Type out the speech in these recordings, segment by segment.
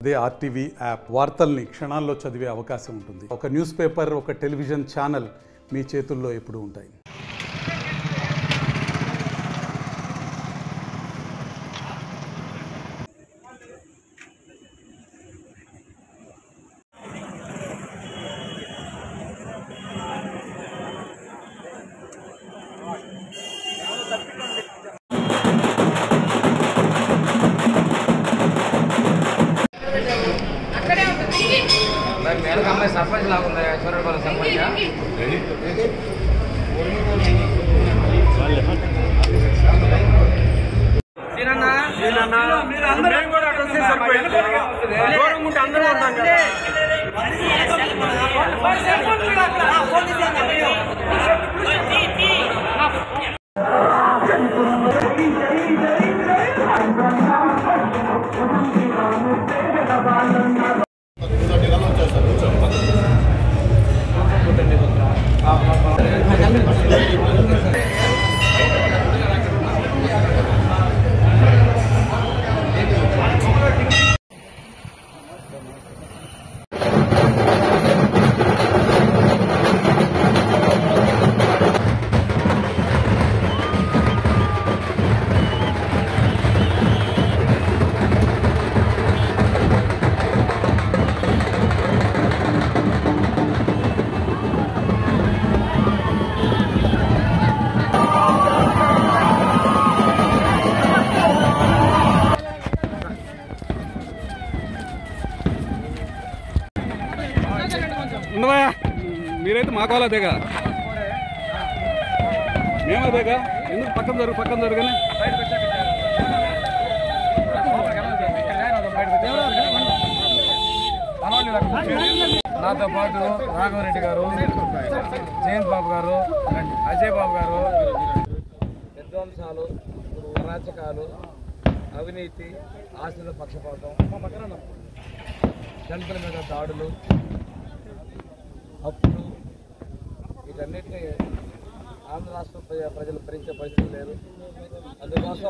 అదే RTV app వార్తల్ని క్షణాల్లో చదివే అవకాశం ఉంటుంది ఒక న్యూస్ పేపర్ ఒక టెలివిజన్ ఛానల్ మీ చేతుల్లో ఎప్పుడూ ఉంటాయి మరి మేరకు అమ్మాయి సర్పంచ్ లాగా ఉంది సూర్యపాలెం సర్పంచ్ ఉండవా మీరైతే మా కోలా అదేగా మేము అదేగా ఎందుకు పక్కన జరుగు పక్కన జరుగని నాతో పాటు రాఘవరెడ్డి గారు జయంత్ బాబు గారు అజయ్ బాబు గారు విధ్వంసాలు అరాచకాలు అవినీతి ఆస్తుల పక్షపాతం దళితుల మీద దాడులు అప్పులు వీటన్నిటిని ఆంధ్ర రాష్ట్ర ప్రజ- ప్రజలు భరించే పరిస్థితి లేదు అందుకోసం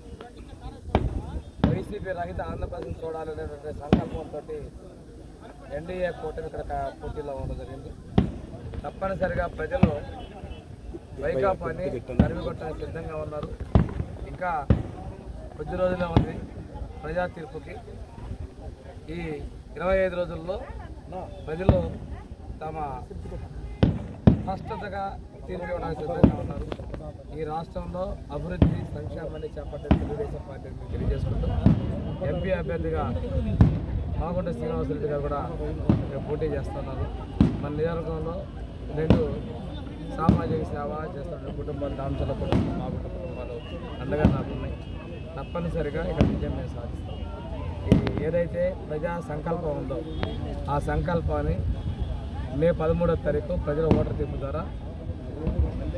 వైసీపీ రహిత ఆంధ్రప్రదేశ్ చూడాలనేటువంటి సంకల్పంతో ఎన్డీఏ కూటమి ఇక్కడ కా- పోటీలో ఉండడం జరిగింది తప్పనిసరిగా ప్రజలు వైకాపాని తరిమి కొట్టడానికి సిద్ధంగా ఉన్నారు ఇంకా కొద్ది రోజులే ఉంది ప్రజా తీర్పుకి ఈ ఇరవై ఐదు రోజుల్లో ప్రజలు తమ స్పష్టతగా తీర్పు ఇవ్వడానికి సిద్ధంగా ఉన్నారు ఈ రాష్ట్రంలో అభివృద్ధి సంక్షేమాన్ని చేపట్టే తెలుగుదేశం పార్టీని తెలియజేసుకుంటూ ఎంపీ అభ్యర్థిగా మాగుంట శ్రీనివాసరెడ్డి గారు కూడా ఇక్కడ పోటీ చేస్తున్నారు మన నియోజకవర్గంలో రెండు సామాజిక సేవ చేస్తున్న కుటుంబాలు దాంచల కుటుంబం మాగుంట కుటుంబాలు అండగా నాకున్నాయి తప్పనిసరిగా ఇక్కడ విజయం మేము సాధిస్తాం ఇది ఏదైతే ప్రజా సంకల్పం ఉందో ఆ సంకల్పాన్ని మే పదమూడవ తారీఖు ప్రజల ఓటర్ తీర్పు ద్వారా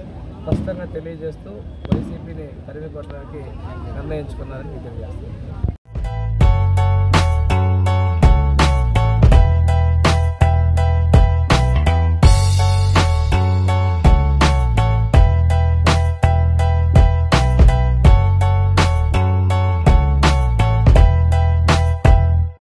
స్పష్టంగా తెలియజేస్తూ వైసీపీని తరిమి కొట్టడానికి నిర్ణయించుకున్నారని మీకు తెలియజేస్తాను